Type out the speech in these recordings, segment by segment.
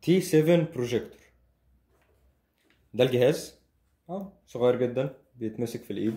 تي 7 بروجيكتور ده الجهاز اه صغير جدا بيتمسك في الايد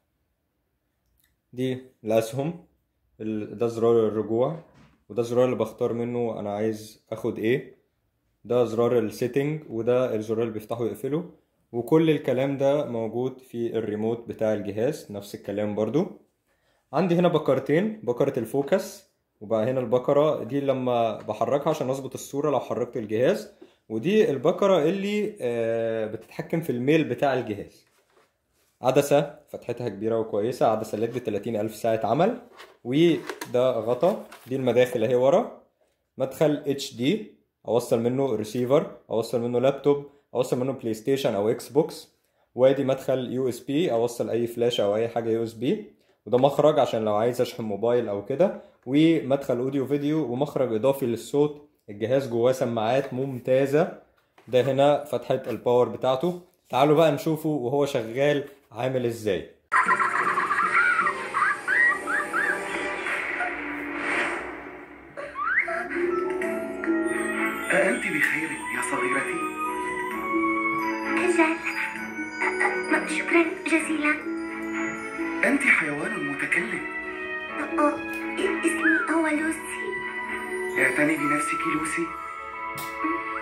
دي الاسهم ال- ده زرار الرجوع وده الزرار اللي بختار منه انا عايز اخد ايه ده زرار السيتنج وده الزرار اللي بيفتحه ويقفله وكل الكلام ده موجود في الريموت بتاع الجهاز نفس الكلام برضو عندي هنا بكرتين بكرة الفوكس وبقى هنا البكرة دي لما بحركها عشان اظبط الصورة لو حركت الجهاز ودي البكرة اللي آه، بتتحكم في الميل بتاع الجهاز عدسة فتحتها كبيرة وكويسة عدسة ليد ب 30 ألف ساعة عمل وده غطا دي المداخل اهي ورا مدخل اتش دي اوصل منه ريسيفر اوصل منه لابتوب اوصل منه بلاي ستيشن او اكس بوكس وادي مدخل يو اس بي اوصل اي فلاش او اي حاجه يو اس بي وده مخرج عشان لو عايز اشحن موبايل او كده ومدخل اوديو فيديو ومخرج اضافي للصوت الجهاز جواه سماعات ممتازه ده هنا فتحه الباور بتاعته تعالوا بقى نشوفه وهو شغال عامل ازاي أأنت بخير يا صغيرتي؟ أجل أ- أ- شكرا جزيلا أنت حيوان متكلم أ- اسمي هو لوسي اعتني بنفسك لوسي